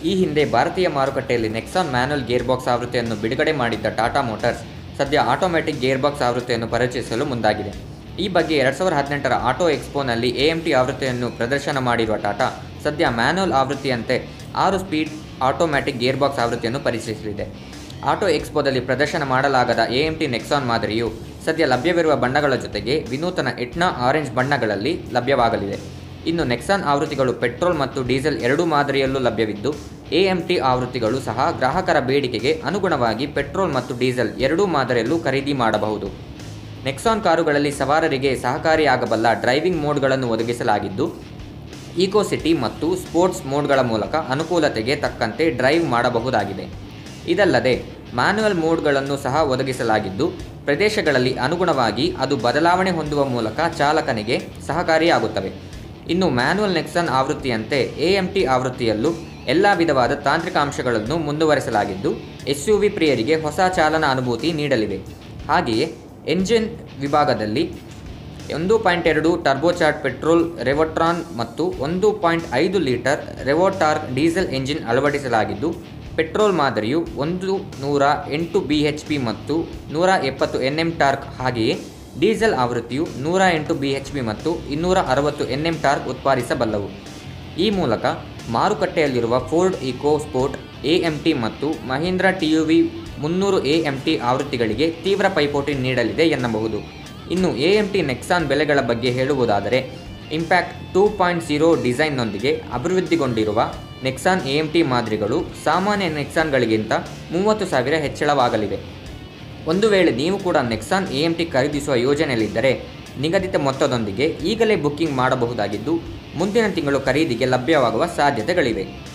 ಈ ಹಿಂದೆ ಭಾರತೀಯ ಮಾರುಕಟ್ಟೆಯಲ್ಲಿ ನೆಕ್ಸಾನ್ ಮ್ಯಾನುವಲ್ ಗೇರ್ಬಾಕ್ಸ್ ಆವೃತ್ತಿಯನ್ನು ಬಿಡುಗಡೆ ಮಾಡಿದ್ದ ಟಾಟಾ ಮೋಟಾರ್ಸ್ ಸದ್ಯ ಆಟೋಮ್ಯಾಟಿಕ್ ಗೇರ್ಬಾಕ್ಸ್ ಆವೃತ್ತಿಯನ್ನು ಪರಿಚಯಿಸಲು ಮುಂದಾಗಿದೆ ಈ ಬಗ್ಗೆ ಎರಡು ಸಾವಿರದ ಹದಿನೆಂಟರ ಆಟೋ ಎಕ್ಸ್ಪೋನಲ್ಲಿ ಎ ಎಂ ಟಿ ಆವೃತ್ತಿಯನ್ನು ಪ್ರದರ್ಶನ ಮಾಡಿರುವ ಟಾಟಾ ಸದ್ಯ ಮ್ಯಾನುವಲ್ ಆವೃತ್ತಿಯಂತೆ ಆರು ಸ್ಪೀಡ್ ಆಟೋಮ್ಯಾಟಿಕ್ ಗೇರ್ಬಾಕ್ಸ್ ಆವೃತ್ತಿಯನ್ನು ಪರಿಚಯಿಸಲಿದೆ ಆಟೋ ಎಕ್ಸ್ಪೋದಲ್ಲಿ ಪ್ರದರ್ಶನ ಮಾಡಲಾಗದ ಎ ಎಂ ಟಿ ನೆಕ್ಸಾನ್ ಮಾದರಿಯು ಸದ್ಯ ಲಭ್ಯವಿರುವ ಬಣ್ಣಗಳ ಜೊತೆಗೆ ವಿನೂತನ ಎಟ್ನಾ ಆರೆಂಜ್ ಬಣ್ಣಗಳಲ್ಲಿ ಲಭ್ಯವಾಗಲಿದೆ ಇನ್ನು ನೆಕ್ಸಾನ್ ಆವೃತ್ತಿಗಳು ಪೆಟ್ರೋಲ್ ಮತ್ತು ಡೀಸೆಲ್ ಎರಡೂ ಮಾದರಿಯಲ್ಲೂ ಲಭ್ಯವಿದ್ದು ಎ ಎಂ ಟಿ ಆವೃತ್ತಿಗಳು ಸಹ ಗ್ರಾಹಕರ ಬೇಡಿಕೆಗೆ ಅನುಗುಣವಾಗಿ ಪೆಟ್ರೋಲ್ ಮತ್ತು ಡೀಸೆಲ್ ಎರಡೂ ಮಾದರಿಯಲ್ಲೂ ಖರೀದಿ ಮಾಡಬಹುದು ನೆಕ್ಸಾನ್ ಕಾರುಗಳಲ್ಲಿ ಸವಾರರಿಗೆ ಸಹಕಾರಿಯಾಗಬಲ್ಲ ಡ್ರೈವಿಂಗ್ ಮೋಡ್ಗಳನ್ನು ಒದಗಿಸಲಾಗಿದ್ದು ಈಕೋ ಸಿಟಿ ಮತ್ತು ಸ್ಪೋರ್ಟ್ಸ್ ಮೋಡ್ಗಳ ಮೂಲಕ ಅನುಕೂಲತೆಗೆ ತಕ್ಕಂತೆ ಡ್ರೈವ್ ಮಾಡಬಹುದಾಗಿದೆ ಇದಲ್ಲದೆ ಮ್ಯಾನ್ಯುವಲ್ ಮೋಡ್ಗಳನ್ನು ಸಹ ಒದಗಿಸಲಾಗಿದ್ದು ಪ್ರದೇಶಗಳಲ್ಲಿ ಅನುಗುಣವಾಗಿ ಅದು ಬದಲಾವಣೆ ಹೊಂದುವ ಮೂಲಕ ಚಾಲಕನಿಗೆ ಸಹಕಾರಿಯಾಗುತ್ತವೆ ಇನ್ನು ಮ್ಯಾನ್ಯುವಲ್ ನೆಕ್ಸನ್ ಆವೃತ್ತಿಯಂತೆ ಎ ಎಂ ಟಿ ಆವೃತ್ತಿಯಲ್ಲೂ ಎಲ್ಲ ವಿಧವಾದ ತಾಂತ್ರಿಕ ಅಂಶಗಳನ್ನು ಮುಂದುವರೆಸಲಾಗಿದ್ದು ಎಸ್ ಯು ವಿ ಪ್ರಿಯರಿಗೆ ಹೊಸ ಚಾಲನಾ ಅನುಭೂತಿ ನೀಡಲಿವೆ ಹಾಗೆಯೇ ಎಂಜಿನ್ ವಿಭಾಗದಲ್ಲಿ ಒಂದು ಪಾಯಿಂಟ್ ಎರಡು ಟರ್ಬೋಚಾರ್ಟ್ ಪೆಟ್ರೋಲ್ ರೆವೋಟ್ರಾನ್ ಮತ್ತು ಒಂದು ಪಾಯಿಂಟ್ ಐದು ಲೀಟರ್ ರೆವೋಟಾರ್ಕ್ ಡೀಸೆಲ್ ಎಂಜಿನ್ ಅಳವಡಿಸಲಾಗಿದ್ದು ಪೆಟ್ರೋಲ್ ಮಾದರಿಯು ಒಂದು ನೂರ ಎಂಟು ಬಿ ಎಚ್ ಪಿ ಮತ್ತು ನೂರ ಎಪ್ಪತ್ತು ಎನ್ ಎಂ ಟಾರ್ಕ್ ಹಾಗೆಯೇ ಡೀಸೆಲ್ ಆವೃತ್ತಿಯು ನೂರ ಎಂಟು ಬಿ ಎಚ್ ಪಿ ಮತ್ತು ಇನ್ನೂರ ಅರವತ್ತು ಎನ್ ಎಂ ಟಾರ್ಕ್ ಉತ್ಪಾದಿಸಬಲ್ಲವು ಈ ಮೂಲಕ ಮಾರುಕಟ್ಟೆಯಲ್ಲಿರುವ Ford EcoSport A M T ಮತ್ತು ಮಹೀಂದ್ರ ಟಿ ಯು ವಿ ಮುನ್ನೂರು ಎ ಎಂ ಟಿ ಆವೃತ್ತಿಗಳಿಗೆ ತೀವ್ರ ಪೈಪೋಟಿ ನೀಡಲಿದೆ ಎನ್ನಬಹುದು ಇನ್ನು ಎ ಎಂ ಟಿ ನೆಕ್ಸಾನ್ ಬೆಲೆಗಳ ಬಗ್ಗೆ ಹೇಳುವುದಾದರೆ ಇಂಪ್ಯಾಕ್ಟ್ ಟೂ ಪಾಯಿಂಟ್ ಝೀರೋ ಡಿಸೈನ್ನೊಂದಿಗೆ ಅಭಿವೃದ್ಧಿಗೊಂಡಿರುವ ನೆಕ್ಸಾನ್ ಎ ಎಂ ಟಿ ಮಾದರಿಗಳು ಸಾಮಾನ್ಯ ನೆಕ್ಸಾನ್ಗಳಿಗಿಂತ ಮೂವತ್ತು ಸಾವಿರ ಹೆಚ್ಚಳವಾಗಲಿವೆ ಒಂದು ವೇಳೆ ನೀವು ಕೂಡ ನೆಕ್ಸಾನ್ ಎ ಎಂ ಟಿ ಖರೀದಿಸುವ ಯೋಜನೆಯಲ್ಲಿದ್ದರೆ ನಿಗದಿತ ಮೊತ್ತದೊಂದಿಗೆ ಈಗಲೇ ಬುಕ್ಕಿಂಗ್ ಮಾಡಬಹುದಾಗಿದ್ದು ಮುಂದಿನ ತಿಂಗಳು ಖರೀದಿಗೆ ಲಭ್ಯವಾಗುವ ಸಾಧ್ಯತೆಗಳಿವೆ